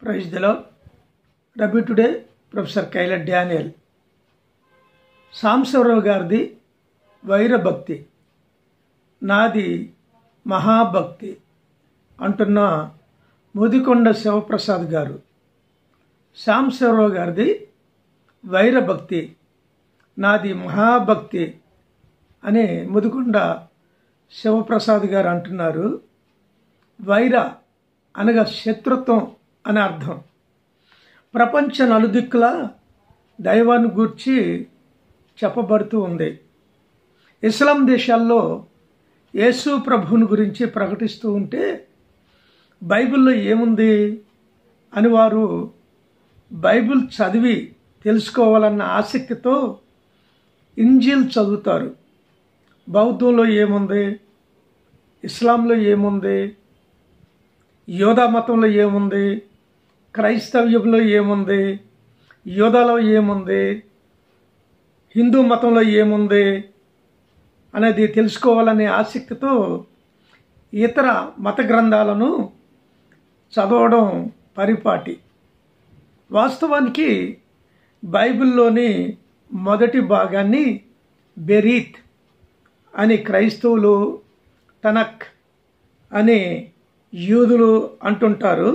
praise the Lord Rabi today professor Kyla Daniel Sambasivarao గారిది వైరభక్తి నాది మహాభక్తి అంటున్న ముదికొండ శివప్రసాద్ గారు సాంబశివరావు గారిది వైరభక్తి నాది మహాభక్తి అని ముదికొండ శివప్రసాద్ గారు అంటున్నారు వైర అనగా శత్రుత్వం అని అర్థం ప్రపంచ నలుదిక్కుల దైవాన్ని గూర్చి చెప్పబడుతూ ఉంది ఇస్లాం దేశాల్లో యేసు ప్రభువుని గురించి ప్రకటిస్తూ ఉంటే బైబిల్లో ఏముంది అని వారు బైబిల్ చదివి తెలుసుకోవాలన్న ఆసక్తితో ఇంజీల్ చదువుతారు బౌద్ధంలో ఏముంది ఇస్లాంలో ఏముంది యోధా మతంలో ఏముంది క్రైస్తవ్యంలో ఏముంది యోధాలో ఏముంది హిందూ మతంలో ఏముంది అనేది తెలుసుకోవాలనే ఆసక్తితో ఇతర మత గ్రంథాలను చదవడం పరిపాటి వాస్తవానికి బైబిల్లోని మొదటి భాగాన్ని బెరీత్ అని క్రైస్తవులు తనక్ అని యూదులు అంటుంటారు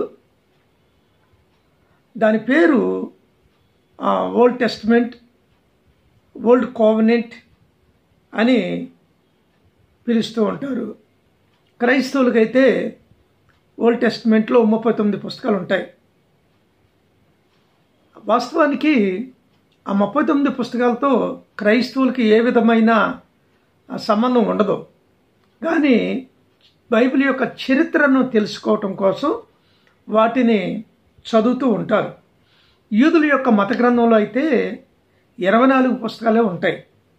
దాని పేరు ఓల్డ్ టెస్ట్మెంట్ ఓల్డ్ కోవనెంట్ అని పిలుస్తూ ఉంటారు క్రైస్తవులకైతే ఓల్డ్ టెస్ట్మెంట్లో ముప్పై తొమ్మిది పుస్తకాలు ఉంటాయి వాస్తవానికి ఆ ముప్పై తొమ్మిది పుస్తకాలతో క్రైస్తవులకి ఏ విధమైన సంబంధం ఉండదు కానీ బైబిల్ యొక్క చరిత్రను తెలుసుకోవటం కోసం వాటిని చదువుతూ ఉంటారు యూదుల యొక్క మత గ్రంథంలో అయితే ఇరవై నాలుగు పుస్తకాలే ఉంటాయి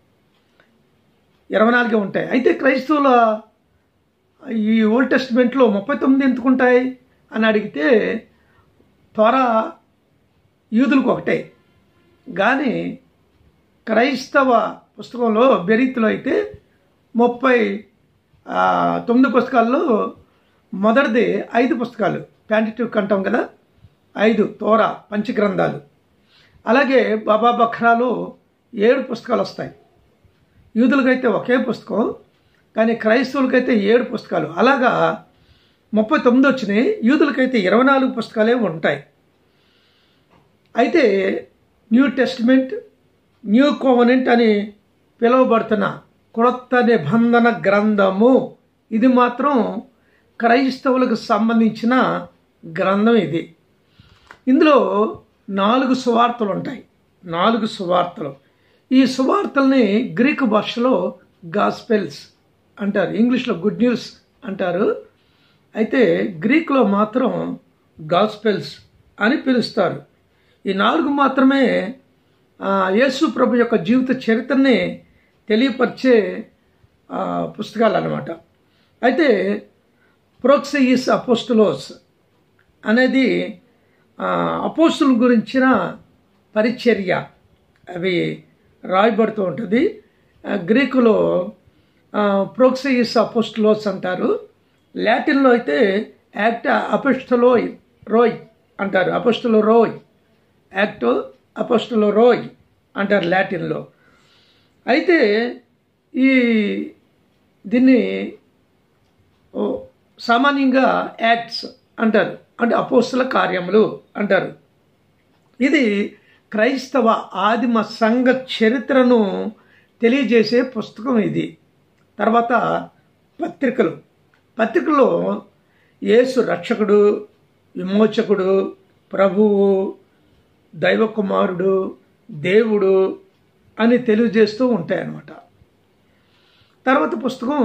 ఇరవై నాలుగే ఉంటాయి అయితే క్రైస్తవుల ఈ ఓల్డ్ టెస్ట్మెంట్లో ముప్పై తొమ్మిది ఎందుకుంటాయి అని అడిగితే త్వర యూదులకు ఒకటే కానీ క్రైస్తవ పుస్తకంలో బెరీత్లో అయితే ముప్పై తొమ్మిది పుస్తకాల్లో మొదటిది ఐదు పుస్తకాలు ప్యాంటిట్యూక్ అంటాం కదా ఐదు తోర పంచగ్రంథాలు అలాగే బాబా బఖ్రాలో ఏడు పుస్తకాలు వస్తాయి యూదులకైతే ఒకే పుస్తకం కానీ క్రైస్తవులకైతే ఏడు పుస్తకాలు అలాగా ముప్పై తొమ్మిది వచ్చినాయి యూదులకైతే ఇరవై నాలుగు పుస్తకాలే ఉంటాయి అయితే న్యూ టెస్ట్మెంట్ న్యూ కోవనెంట్ అని పిలువబడుతున్న క్రొత్త నిబంధన గ్రంథము ఇది మాత్రం క్రైస్తవులకు సంబంధించిన గ్రంథం ఇది ఇందులో నాలుగు సువార్తలు ఉంటాయి నాలుగు సువార్తలు ఈ సువార్తల్ని గ్రీకు భాషలో గాస్పెల్స్ అంటారు ఇంగ్లీష్లో గుడ్ న్యూస్ అంటారు అయితే గ్రీకులో మాత్రం గాస్పెల్స్ అని పిలుస్తారు ఈ నాలుగు మాత్రమే యేసు ప్రభు యొక్క జీవిత చరిత్రని తెలియపరిచే పుస్తకాలు అన్నమాట అయితే ప్రోక్సయిస్ అపోస్టులోస్ అనేది అపోస్తుల గురించిన పరిచర్య అవి రాయబడుతూ ఉంటుంది గ్రీకులో ప్రోక్సయిస్ అపోస్టులోస్ అంటారు లాటిన్లో అయితే యాక్ట్ అపోస్టలోయ్ రోయ్ అంటారు అపోస్టులో రోయ్ యాక్టో అపోస్టులో రోయ్ అంటారు లాటిన్లో అయితే ఈ దీన్ని సామాన్యంగా యాక్ట్స్ అంటారు అంటే అపోస్తుల కార్యములు అంటారు ఇది క్రైస్తవ ఆదిమ సంఘ చరిత్రను తెలియజేసే పుస్తకం ఇది తర్వాత పత్రికలు పత్రికలో యేసు రక్షకుడు విమోచకుడు ప్రభువు దైవకుమారుడు దేవుడు అని తెలియజేస్తూ ఉంటాయన్నమాట తర్వాత పుస్తకం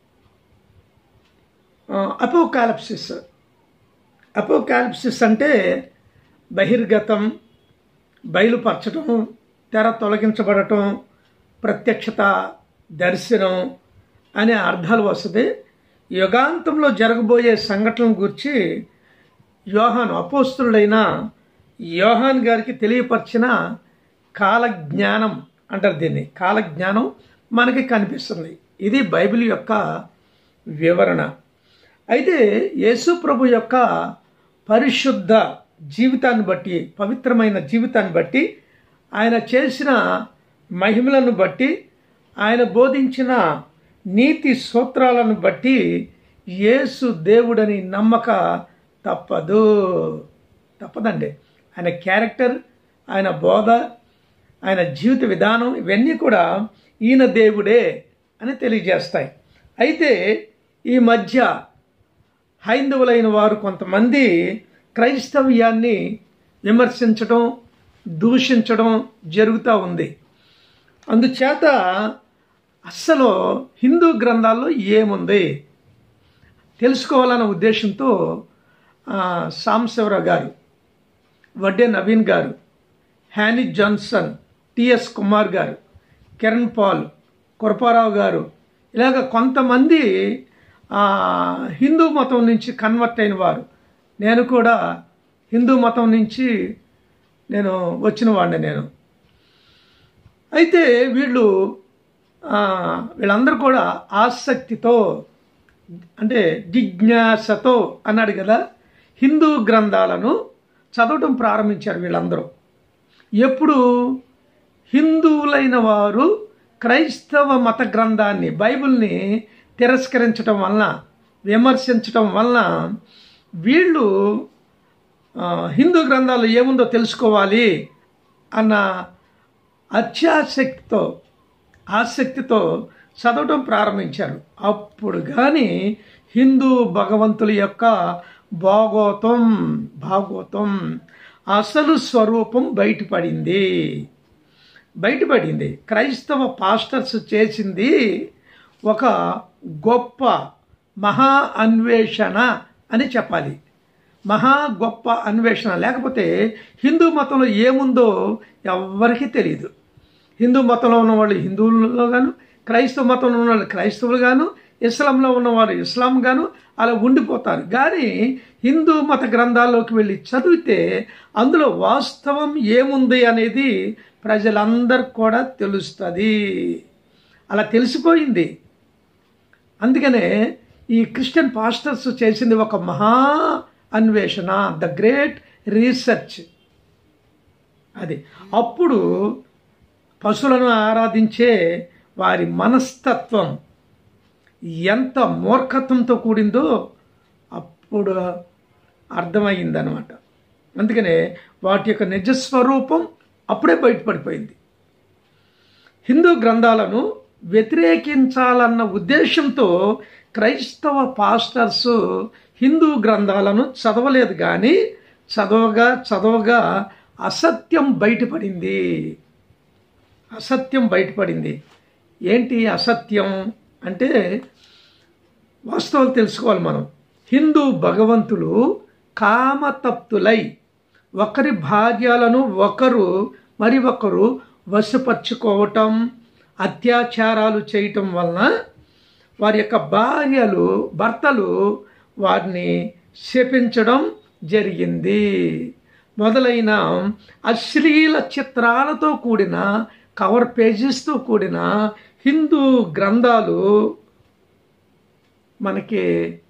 అపోకాలప్సిస్ అపోకాలప్సిస్ అంటే బహిర్గతం బయలుపరచటం తెర తొలగించబడటం ప్రత్యక్షత దర్శనం అనే అర్థాలు వస్తుంది యుగాంతంలో జరగబోయే సంఘటనల గురించి యోహాను అపోస్తుడైన యోహాన్ గారికి తెలియపరిచిన కాలజ్ఞానం అంటారు దీన్ని కాలజ్ఞానం మనకి కనిపిస్తుంది ఇది బైబిల్ యొక్క వివరణ అయితే యేసు ప్రభు యొక్క పరిశుద్ధ జీవితాన్ని బట్టి పవిత్రమైన జీవితాన్ని బట్టి ఆయన చేసిన మహిమలను బట్టి ఆయన బోధించిన నీతి సూత్రాలను బట్టి యేసు దేవుడని నమ్మక తప్పదు తప్పదండి ఆయన క్యారెక్టర్ ఆయన బోధ ఆయన జీవిత విధానం ఇవన్నీ కూడా ఈయన దేవుడే అని తెలియజేస్తాయి అయితే ఈ మధ్య హైందవులైన వారు కొంతమంది క్రైస్తవ్యాన్ని విమర్శించడం దూషించడం జరుగుతూ ఉంది అందుచేత అస్సలు హిందూ గ్రంథాల్లో ఏముంది తెలుసుకోవాలన్న ఉద్దేశంతో సాంశివరావు గారు వడ్డే నవీన్ గారు హ్యానీ జాన్సన్ టిఎస్ కుమార్ గారు కిరణ్ పాల్ కురపారావు గారు ఇలాగ కొంతమంది హిందూ మతం నుంచి కన్వర్ట్ అయిన వారు నేను కూడా హిందూ మతం నుంచి నేను వచ్చిన వాడిని నేను అయితే వీళ్ళు వీళ్ళందరూ కూడా ఆసక్తితో అంటే జిజ్ఞాసతో అన్నాడు కదా హిందూ గ్రంథాలను చదవటం ప్రారంభించారు వీళ్ళందరూ ఎప్పుడు హిందువులైన వారు క్రైస్తవ మత గ్రంథాన్ని బైబిల్ని తిరస్కరించడం వలన విమర్శించడం వలన వీళ్ళు హిందూ గ్రంథాలు ఏముందో తెలుసుకోవాలి అన్న అత్యాసక్తితో ఆసక్తితో చదవటం ప్రారంభించారు అప్పుడు కానీ హిందూ భగవంతుల యొక్క భాగోతం భాగోతం అసలు స్వరూపం బయటపడింది బయటపడింది క్రైస్తవ పాస్టర్స్ చేసింది ఒక గొప్ప మహా అన్వేషణ అని చెప్పాలి మహా గొప్ప అన్వేషణ లేకపోతే హిందూ మతంలో ఏముందో ఎవ్వరికీ తెలియదు హిందూ మతంలో ఉన్నవాళ్ళు హిందువుల్లో గాను క్రైస్తవ మతంలో ఉన్న వాళ్ళు క్రైస్తవులు గాను ఇస్లాంలో ఉన్నవారు ఇస్లాం గాను అలా ఉండిపోతారు కానీ హిందూ మత గ్రంథాల్లోకి వెళ్ళి చదివితే అందులో వాస్తవం ఏముంది అనేది ప్రజలందరికి కూడా తెలుస్తుంది అలా తెలిసిపోయింది అందుకనే ఈ క్రిస్టియన్ పాస్టర్స్ చేసింది ఒక మహా అన్వేషణ ద గ్రేట్ రీసెర్చ్ అది అప్పుడు పశువులను ఆరాధించే వారి మనస్తత్వం ఎంత మూర్ఖత్వంతో కూడిందో అప్పుడు అర్థమైందనమాట అందుకనే వాటి యొక్క నిజస్వరూపం అప్పుడే బయటపడిపోయింది హిందూ గ్రంథాలను వ్యతిరేకించాలన్న ఉద్దేశంతో క్రైస్తవ పాస్టర్స్ హిందూ గ్రంథాలను చదవలేదు కానీ చదవగా చదవగా అసత్యం బయటపడింది అసత్యం బయటపడింది ఏంటి అసత్యం అంటే వాస్తవాలు తెలుసుకోవాలి మనం హిందూ భగవంతులు కామతప్తులై ఒకరి భార్యలను ఒకరు మరి ఒకరు వశపరుచుకోవటం అత్యాచారాలు చేయటం వలన వారి యొక్క భార్యలు భర్తలు వారిని శపించడం జరిగింది మొదలైన అశ్లీల చిత్రాలతో కూడిన కవర్ పేజెస్తో కూడిన హిందూ గ్రంథాలు మనకి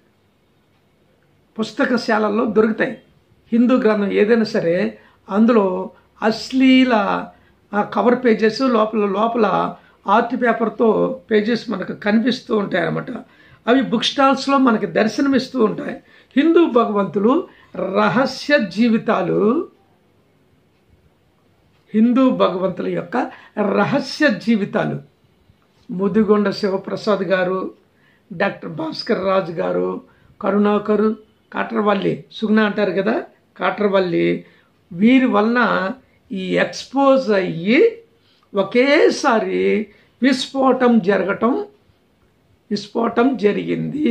పుస్తకశాలల్లో దొరుకుతాయి హిందూ గ్రంథం ఏదైనా సరే అందులో అశ్లీల కవర్ పేజెస్ లోపల లోపల ఆర్ట్ పేపర్తో పేజెస్ మనకు కనిపిస్తూ ఉంటాయి అన్నమాట అవి బుక్ స్టాల్స్లో మనకి దర్శనమిస్తూ ఉంటాయి హిందూ భగవంతులు రహస్య జీవితాలు హిందూ భగవంతుల యొక్క రహస్య జీవితాలు ముదిగొండ శివప్రసాద్ గారు డాక్టర్ భాస్కర్ రాజు గారు కరుణాకరు కాటరవల్లి సుగ్న అంటారు కదా కాటరవల్లి వీరి వలన ఈ ఎక్స్పోజ్ అయ్యి ఒకేసారి విస్ఫోటం జరగటం విస్ఫోటం జరిగింది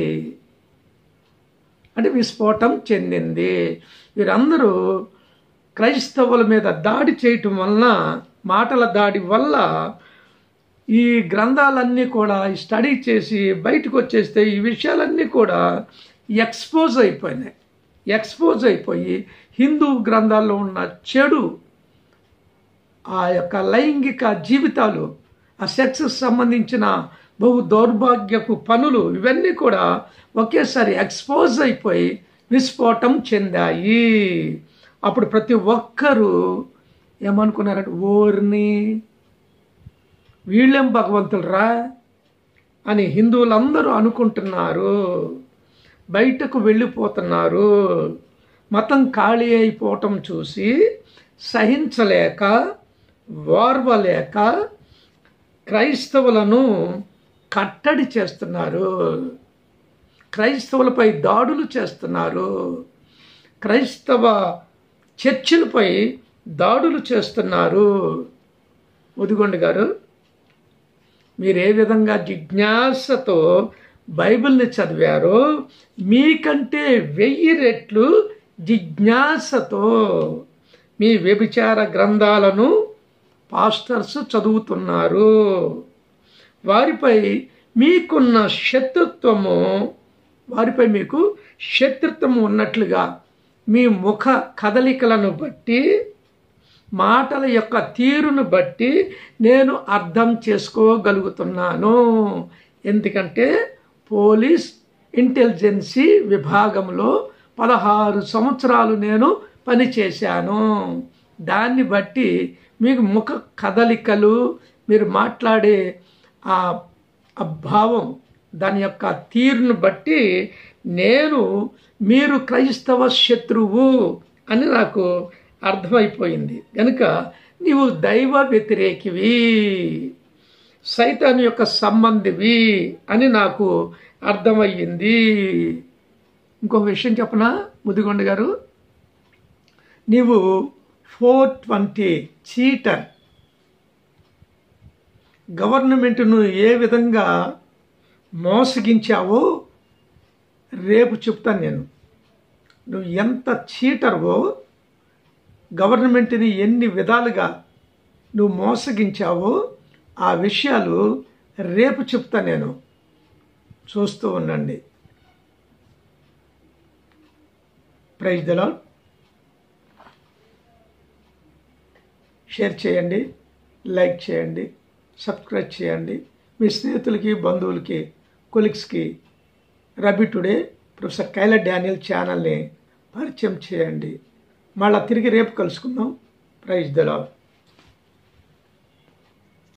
అంటే విస్ఫోటం చెందింది వీరందరూ క్రైస్తవుల మీద దాడి చేయటం వలన మాటల దాడి వల్ల ఈ గ్రంథాలన్నీ కూడా స్టడీ చేసి బయటకు వచ్చేస్తే ఈ విషయాలన్నీ కూడా ఎక్స్పోజ్ అయిపోయినాయి ఎక్స్పోజ్ అయిపోయి హిందూ గ్రంథాల్లో ఉన్న చెడు ఆ యొక్క లైంగిక జీవితాలు ఆ సెక్స్కి సంబంధించిన బహు దౌర్భాగ్యపు పనులు ఇవన్నీ కూడా ఒకేసారి ఎక్స్పోజ్ అయిపోయి విస్ఫోటం చెందాయి అప్పుడు ప్రతి ఒక్కరూ ఏమనుకున్నారంటే ఓర్ని వీళ్ళేం భగవంతులరా అని హిందువులందరూ అనుకుంటున్నారు బయటకు వెళ్ళిపోతున్నారు మతం ఖాళీ అయిపోవటం చూసి సహించలేక ఓర్వలేక క్రైస్తవులను కట్టడి చేస్తున్నారు క్రైస్తవులపై దాడులు చేస్తున్నారు క్రైస్తవ చర్చిలపై దాడులు చేస్తున్నారు ముదిగొండ గారు మీరు ఏ విధంగా జిజ్ఞాసతో బైబిల్ని చదివారో మీకంటే వెయ్యి రెట్లు జిజ్ఞాసతో మీ వ్యభిచార గ్రంథాలను పాస్టర్స్ చదువుతున్నారు వారిపై మీకున్న శత్రుత్వము వారిపై మీకు శత్రుత్వము ఉన్నట్లుగా మీ ముఖ కదలికలను బట్టి మాటల యొక్క తీరును బట్టి నేను అర్థం చేసుకోగలుగుతున్నాను ఎందుకంటే పోలీస్ ఇంటెలిజెన్సీ విభాగంలో పదహారు సంవత్సరాలు నేను పనిచేశాను దాన్ని బట్టి మీకు ముఖ కదలికలు మీరు మాట్లాడే ఆ ఆ భావం దాని యొక్క తీరును బట్టి నేను మీరు క్రైస్తవ శత్రువు అని నాకు అర్థమైపోయింది కనుక నీవు దైవ వ్యతిరేకివి సైతాన్ యొక్క సంబంధివి అని నాకు అర్థమయ్యింది ఇంకొక విషయం చెప్పనా ముదిగొండ గారు నీవు ఫోర్ ట్వంటీ చీటర్ గవర్నమెంట్ను ఏ విధంగా మోసగించావో రేపు చెప్తాను నేను నువ్వు ఎంత చీటర్వో గవర్నమెంట్ని ఎన్ని విధాలుగా నువ్వు మోసగించావో ఆ విషయాలు రేపు చెప్తా నేను చూస్తూ ఉండండి ప్రైజ్ దలా షేర్ చేయండి లైక్ చేయండి సబ్స్క్రైబ్ చేయండి మీ స్నేహితులకి బంధువులకి కొలిగ్స్కి Rabi today professor Kyla Daniel ఛానల్ని పరిచయం చేయండి మళ్ళా తిరిగి రేపు కలుసుకుందాం ప్రైజ్ ద లాడ్